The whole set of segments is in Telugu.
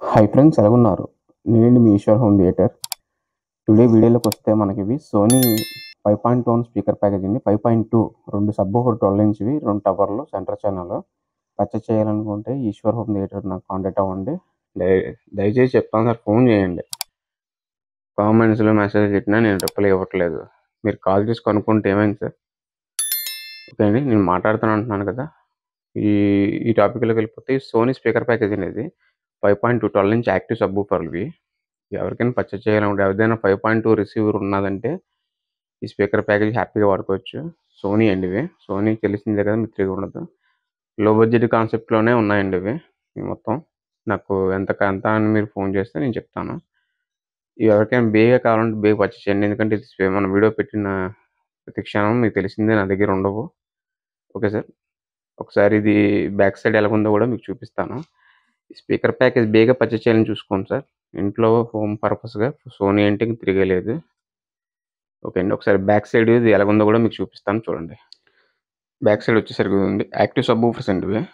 హాయ్ ఫ్రెండ్స్ ఎలాగున్నారు నేను మీ ఈశ్వర్ హోమ్ థియేటర్ టుడే వీడియోలోకి వస్తే మనకి ఇవి Sony five point one speaker package అండి ఫైవ్ పాయింట్ టూ రెండు సబ్ ఒక ట్వెల్వ్ ఇంచ్వి రెండు టవర్లు సెంటర్ ఛానల్ పర్చేస్ చేయాలనుకుంటే ఈశ్వర్ హోమ్ థియేటర్ నాకు కాంటాక్ట్ అవ్వండి దయ దయచేసి చెప్తాను సార్ ఫోన్ చేయండి కామెంట్స్లో మెసేజ్ పెట్టినా నేను రిప్లై ఇవ్వట్లేదు మీరు కాల్ చేసి కనుక్కుంటే ఏమైంది సార్ ఓకే అండి నేను మాట్లాడుతాను అంటున్నాను కదా ఈ ఈ టాపిక్లోకి వెళ్ళిపోతే సోనీ స్పీకర్ ప్యాకేజ్ అనేది five point two twelve inch active sub ఇవి ఎవరికైనా పర్చేస్ చేయాలంటే ఎవరిదైనా ఫైవ్ పాయింట్ టూ రిసీవర్ ఉన్నదంటే ఈ స్పీకర్ ప్యాకేజ్ హ్యాపీగా వాడుకోవచ్చు సోనీ అండి ఇవి సోనీ తెలిసిందే కదా మీకు తిరిగి ఉండదు లో బడ్జెట్ కాన్సెప్ట్లోనే ఉన్నాయండి ఇవి ఇవి మొత్తం నాకు ఎంత ఎంత అని మీరు ఫోన్ చేస్తే నేను చెప్తాను ఇవి ఎవరికైనా బేగా కావాలంటే బేగా పర్చేస్ చేయండి ఎందుకంటే ఇది స్పే- మన వీడియో పెట్టిన ప్రతి క్షణం మీకు తెలిసిందే నా దగ్గర ఉండవు ఓకే సార్ ఒకసారి ఇది బ్యాక్ సైడ్ ఎలా ఉందో కూడా మీకు చూపిస్తాను స్పీకర్ ప్యాకేజ్ బేగా పర్చేస్ చేయాలని చూసుకోండి సార్ ఇంట్లో హోమ్ పర్పస్గా సోనీ అంటే ఇంక తిరగలేదు ఓకే అండి ఒకసారి బ్యాక్ సైడ్ ఇది ఎలా ఉందో కూడా మీకు చూపిస్తాను చూడండి బ్యాక్ సైడ్ వచ్చేసరికి ఇది ఉంది యాక్టివ్ సబ్ ఊఫర్స్ అండి ఇవి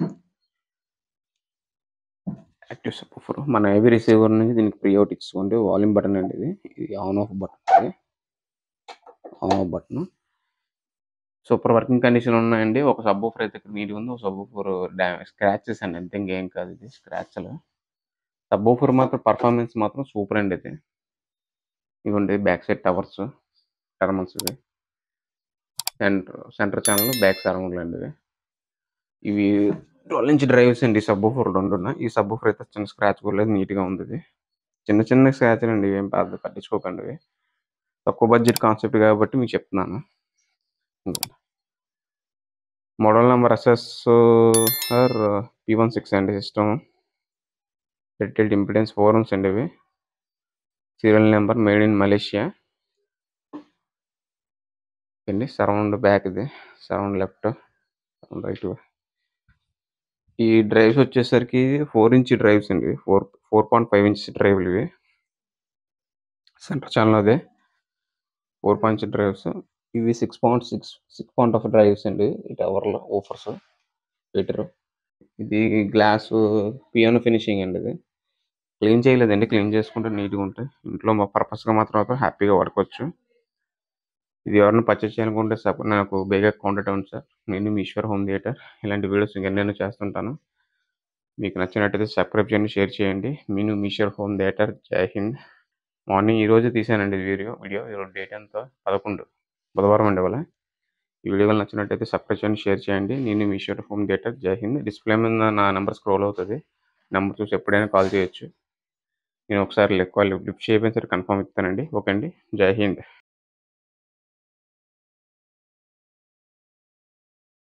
యాక్టివ్ సబ్ ఊఫర్ మన ఏవి రిసీవర్ నుంచి దీనికి ప్రీ అవుట్ ఇచ్చుకోండి వాల్యూమ్ బటన్ అండి ఇది ఇది ఆన్ ఆఫ్ బటన్ ఇది on off button super working condition ఉన్నాయండి ఒక సబ్ ఊఫర్ అయితే నీట్ ఉంది ఒక సబ్ ఊఫర్ స్క్రాచెస్ అండి అంతే ఇంకేం కాదు ఇది స్క్రాచ్లు సబ్ ఊఫర్ మాత్రం పర్ఫార్మెన్స్ మాత్రం సూపర్ అండి ఇది ఇవ్వండి బ్యాక్ సైడ్ టవర్స్ టర్మల్స్ ఇవి సెంటర్ సెంటర్ ఛానల్ బ్యాక్ సరౌండ్లు అండి ఇవి ఇవి ట్వెల్వ్ ఇంచ్ డ్రైవ్స్ అండి సబ్ ఊఫర్ రెండు ఈ సబ్ ఊఫర్ అయితే చిన్న స్క్రాచ్ కూడా లేదు నీట్గా ఉంది ఇది చిన్న చిన్న స్క్రాచ్లు అండి ఏం పెద్ద పట్టించుకోకండి ఇవి తక్కువ బడ్జెట్ కాన్సెప్ట్ కాబట్టి మీకు చెప్తున్నాను model number SS R P one six అండి సిస్టమ్ రిటైల్ ఇంపిడెన్స్ ఫోరమ్స్ అండి ఇవి serial number made in Malaysia అండి సరౌండ్ బ్యాక్ ఇది సరౌండ్ లెఫ్ట్ సరౌండ్ రైట్ ఈ డ్రైవ్స్ వచ్చేసరికి ఫోర్ ఇంచ్ డ్రైవ్స్ అండి four four point five inch డ్రైవ్లు ఇవి సెంటర్ ఛానల్ అదే ఫోర్ పాయింట్ డ్రైవ్స్ ఇవి six point six six point of drives అండి ఈ టవర్లో ఓఫర్స్ హీటర్ ఇది గ్లాస్ పియానో ఫినిషింగ్ అండి ఇది క్లీన్ చేయలేదండి క్లీన్ చేసుకుంటే నీట్గా ఉంటాయి ఇంట్లో మా పర్పస్గా మాత్రం హ్యాపీగా వాడుకోవచ్చు ఇది ఎవరైనా పర్చేస్ చేయాలనుకుంటే సప నాకు బేగా కాంటాక్ట్ అవ్వండి సార్ నేను మీ ఈశ్వర్ హోమ్ థియేటర్ ఇలాంటి వీడియోస్ ఇంకెన్నైనా చేస్తుంటాను మీకు నచ్చినట్టయితే సబ్స్క్రైబ్ చేయండి షేర్ చేయండి నేను మీ ఈశ్వర్ హోమ్ థియేటర్ జై హింద్ మార్నింగ్ ఈ రోజు తీసానండి ఈ వీడియో వీడియో ఈరోజు డేట్ ఎంత పదకొండు బుధవారం అండి ఇవాళ ఈ వీడియో కనుక నచ్చినట్టయితే సబ్స్క్రైబ్ చేయండి షేర్ చేయండి నేను మీ ఈశ్వర్ హోమ్ థియేటర్ జై హింద్ డిస్ప్లే మీద నా నెంబర్ స్క్రోల్ అవుతుంది నెంబర్ చూసి ఎప్పుడైనా కాల్ చేయొచ్చు నేను ఒకసారి కాల్ లిఫ్ట్ చేయకపోయిన సరే కన్ఫర్మ్ ఇస్తానండి ఓకే అండి జై హింద్